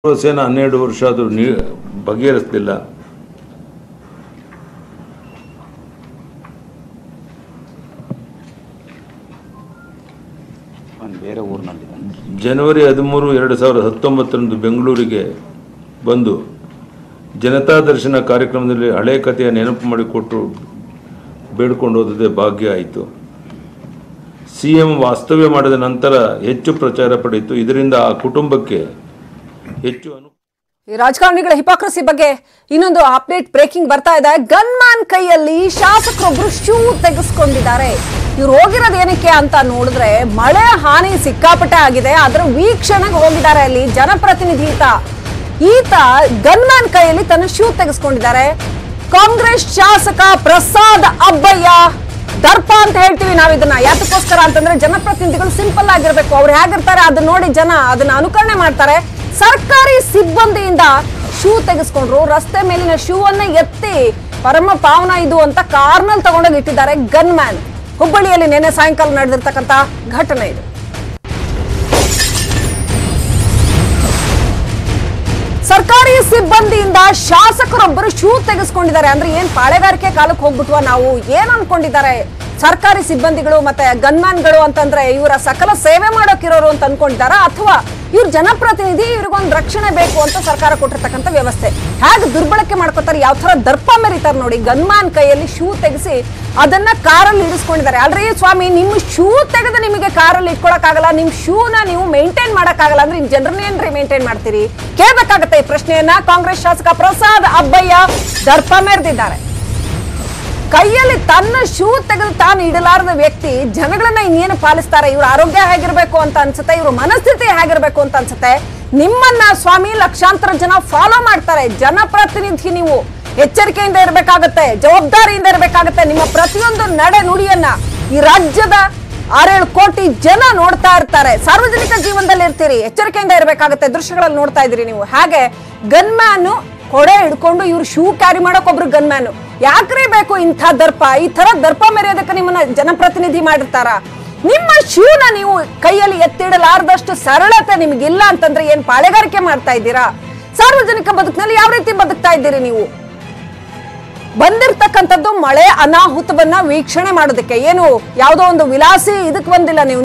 ಸೇನ ಹನ್ನೆರಡು ವರ್ಷ ಆದರೂ ನೀ ಬಗೆಹರಿಸಲಿಲ್ಲ ಅವ್ನು ಬೇರೆ ಊರಿನಲ್ಲಿದ್ದಾನೆ ಜನವರಿ ಹದಿಮೂರು ಎರಡು ಸಾವಿರದ ಹತ್ತೊಂಬತ್ತರಂದು ಬೆಂಗಳೂರಿಗೆ ಬಂದು ಜನತಾ ದರ್ಶನ ಕಾರ್ಯಕ್ರಮದಲ್ಲಿ ಹಳೆ ಕಥೆಯ ನೆನಪು ಮಾಡಿಕೊಟ್ಟು ಬೇಡ್ಕೊಂಡು ಹೋದದೇ ಭಾಗ್ಯ ಆಯಿತು ಸಿ ಎಂ ವಾಸ್ತವ್ಯ ಮಾಡಿದ ನಂತರ ಹೆಚ್ಚು ಪ್ರಚಾರ ಪಡೆಯಿತು ಇದರಿಂದ ಆ ಕುಟುಂಬಕ್ಕೆ ಹೆಚ್ಚು ಅನು ಈ ರಾಜಕಾರಣಿಗಳ ಹಿಪಾಕ್ರಸಿ ಬಗ್ಗೆ ಇನ್ನೊಂದು ಅಪ್ಡೇಟ್ ಬ್ರೇಕಿಂಗ್ ಬರ್ತಾ ಇದೆ ಗನ್ ಮ್ಯಾನ್ ಕೈಯಲ್ಲಿ ಶಾಸಕರೊಬ್ರು ಶೂ ತೆಗೆಸ್ಕೊಂಡಿದ್ದಾರೆ ಇವ್ರು ಹೋಗಿರೋದು ಏನಕ್ಕೆ ಅಂತ ನೋಡಿದ್ರೆ ಮಳೆ ಹಾನಿ ಸಿಕ್ಕಾಪಟ್ಟೆ ಆಗಿದೆ ಅದರ ವೀಕ್ಷಣೆಗೆ ಹೋಗಿದ್ದಾರೆ ಅಲ್ಲಿ ಜನಪ್ರತಿನಿಧಿ ಈತ ಈತ ಗನ್ ಮ್ಯಾನ್ ಕೈಯಲ್ಲಿ ತನ್ನ ಶೂ ತೆಗೆಸ್ಕೊಂಡಿದ್ದಾರೆ ಕಾಂಗ್ರೆಸ್ ಶಾಸಕ ಪ್ರಸಾದ್ ಅಬ್ಬಯ್ಯ ದರ್ಪ ಅಂತ ಹೇಳ್ತೀವಿ ನಾವು ಇದನ್ನ ಯಾತಕ್ಕೋಸ್ಕರ ಅಂತಂದ್ರೆ ಜನಪ್ರತಿನಿಧಿಗಳು ಸಿಂಪಲ್ ಆಗಿರ್ಬೇಕು ಅವ್ರು ಹೇಗಿರ್ತಾರೆ ಅದನ್ನ ನೋಡಿ ಜನ ಅದನ್ನ ಅನುಕರಣೆ ಮಾಡ್ತಾರೆ ಸರ್ಕಾರಿ ಸಿಬ್ಬಂದಿಯಿಂದ ಶೂ ತೆಗೆಸ್ಕೊಂಡ್ರು ರಸ್ತೆ ಮೇಲಿನ ಶೂ ಅನ್ನ ಎತ್ತಿ ಪರಮ ಪಾವನ ಇದು ಅಂತ ಕಾರ್ನಲ್ಲಿ ತಗೊಂಡೋಗಿ ಇಟ್ಟಿದ್ದಾರೆ ಗನ್ ಮ್ಯಾನ್ ಹುಬ್ಬಳ್ಳಿಯಲ್ಲಿ ನಿನ್ನೆ ಸಾಯಂಕಾಲ ನಡೆದಿರ್ತಕ್ಕಂತ ಘಟನೆ ಇದು ಸರ್ಕಾರಿ ಸಿಬ್ಬಂದಿಯಿಂದ ಶಾಸಕರೊಬ್ಬರು ಶೂ ತೆಗೆಸ್ಕೊಂಡಿದ್ದಾರೆ ಅಂದ್ರೆ ಏನ್ ಪಾಳೆಗಾರಿಕೆ ಕಾಲಕ್ಕೆ ಹೋಗ್ಬಿಟ್ವಾ ನಾವು ಏನ್ ಅನ್ಕೊಂಡಿದ್ದಾರೆ ಸರ್ಕಾರಿ ಸಿಬ್ಬಂದಿಗಳು ಮತ್ತೆ ಗನ್ಮ್ಯಾನ್ಗಳು ಅಂತಂದ್ರೆ ಇವರ ಸಕಲ ಸೇವೆ ಮಾಡೋಕಿರೋರು ಅಂತ ಅನ್ಕೊಂಡಿದಾರ ಅಥವಾ ಇವ್ರ ಜನಪ್ರತಿನಿಧಿ ಇವ್ರಿಗೊಂದು ರಕ್ಷಣೆ ಬೇಕು ಅಂತ ಸರ್ಕಾರ ಕೊಟ್ಟಿರ್ತಕ್ಕಂಥ ವ್ಯವಸ್ಥೆ ಹೇಗೆ ದುರ್ಬಳಕೆ ಮಾಡ್ಕೋತಾರೆ ಯಾವ ತರ ದರ್ಪ ಮೆರೀತಾರೆ ನೋಡಿ ಗನ್ಮ್ಯಾನ್ ಕೈಯಲ್ಲಿ ಶೂ ತೆಗೆಸಿ ಅದನ್ನ ಕಾರಲ್ಲಿ ಇಡಿಸ್ಕೊಂಡಿದ್ದಾರೆ ಅಲ್ರಿ ಸ್ವಾಮಿ ನಿಮ್ಮ ಶೂ ತೆಗೆದು ನಿಮಗೆ ಕಾರಲ್ಲಿ ಇಟ್ಕೊಳಕ್ಕಾಗಲ್ಲ ನಿಮ್ ಶೂನ ನೀವು ಮೇಂಟೈನ್ ಮಾಡಕ್ಕಾಗಲ್ಲ ಅಂದ್ರೆ ಇನ್ ಜನರನ್ನ ಏನ್ರಿ ಮೇಂಟೈನ್ ಮಾಡ್ತೀರಿ ಕೇಳಬೇಕಾಗತ್ತೆ ಈ ಪ್ರಶ್ನೆಯನ್ನ ಕಾಂಗ್ರೆಸ್ ಶಾಸಕ ಪ್ರಸಾದ್ ಅಬ್ಬಯ್ಯ ದರ್ಪ ಮೆರೆದಿದ್ದಾರೆ ಕೈಯಲ್ಲಿ ತನ್ನ ಶೂ ತೆಗೆದು ತಾನು ಇಡಲಾರದ ವ್ಯಕ್ತಿ ಜನಗಳನ್ನ ಇನ್ನೇನು ಪಾಲಿಸ್ತಾರೆ ಇವ್ರ ಆರೋಗ್ಯ ಹೇಗಿರ್ಬೇಕು ಅಂತ ಅನ್ಸುತ್ತೆ ಇವ್ರ ಮನಸ್ಥಿತಿ ಹೇಗಿರ್ಬೇಕು ಅಂತ ಅನ್ಸುತ್ತೆ ನಿಮ್ಮನ್ನ ಸ್ವಾಮಿ ಲಕ್ಷಾಂತರ ಜನ ಫಾಲೋ ಮಾಡ್ತಾರೆ ಜನಪ್ರತಿನಿಧಿ ನೀವು ಎಚ್ಚರಿಕೆಯಿಂದ ಇರಬೇಕಾಗತ್ತೆ ಜವಾಬ್ದಾರಿಯಿಂದ ಇರಬೇಕಾಗತ್ತೆ ನಿಮ್ಮ ಪ್ರತಿಯೊಂದು ನಡೆ ನುಡಿಯನ್ನ ಈ ರಾಜ್ಯದ ಆರೇಳು ಕೋಟಿ ಜನ ನೋಡ್ತಾ ಇರ್ತಾರೆ ಸಾರ್ವಜನಿಕ ಜೀವನದಲ್ಲಿ ಇರ್ತೀರಿ ಎಚ್ಚರಿಕೆಯಿಂದ ಇರಬೇಕಾಗತ್ತೆ ದೃಶ್ಯಗಳಲ್ಲಿ ನೋಡ್ತಾ ಇದ್ದೀರಿ ನೀವು ಹಾಗೆ ಗನ್ ಮ್ಯಾನ್ ಕೊಡೆ ಹಿಡ್ಕೊಂಡು ಇವ್ರು ಶೂ ಕ್ಯಾರಿ ಮಾಡಕ್ ಒಬ್ರು ಗನ್ ಮ್ಯಾನ್ ಯಾಕ್ರಿ ಬೇಕು ಇಂಥ ದರ್ಪ ಈ ತರ ದರ್ಪ ಮೆರೆಯೋದಕ್ಕೆ ನಿಮ್ಮನ್ನ ಜನಪ್ರತಿನಿಧಿ ಮಾಡಿರ್ತಾರ ನಿಮ್ಮ ಶೂನ ನೀವು ಕೈಯಲ್ಲಿ ಎತ್ತಿಡಲಾರ್ದಷ್ಟು ಸರಳತೆ ನಿಮ್ಗಿಲ್ಲ ಅಂತಂದ್ರೆ ಏನ್ ಪಾಳೆಗಾರಿಕೆ ಮಾಡ್ತಾ ಇದ್ದೀರಾ ಸಾರ್ವಜನಿಕ ಬದುಕಿನಲ್ಲಿ ಯಾವ ರೀತಿ ಬದುಕ್ತಾ ಇದ್ದೀರಿ ನೀವು ಬಂದಿರ್ತಕ್ಕಂಥದ್ದು ಮಳೆ ಅನಾಹುತವನ್ನ ವೀಕ್ಷಣೆ ಮಾಡೋದಕ್ಕೆ ಏನು ಯಾವುದೋ ಒಂದು ವಿಲಾಸಿ ಇದಕ್ಕೆ ಬಂದಿಲ್ಲ ನೀವು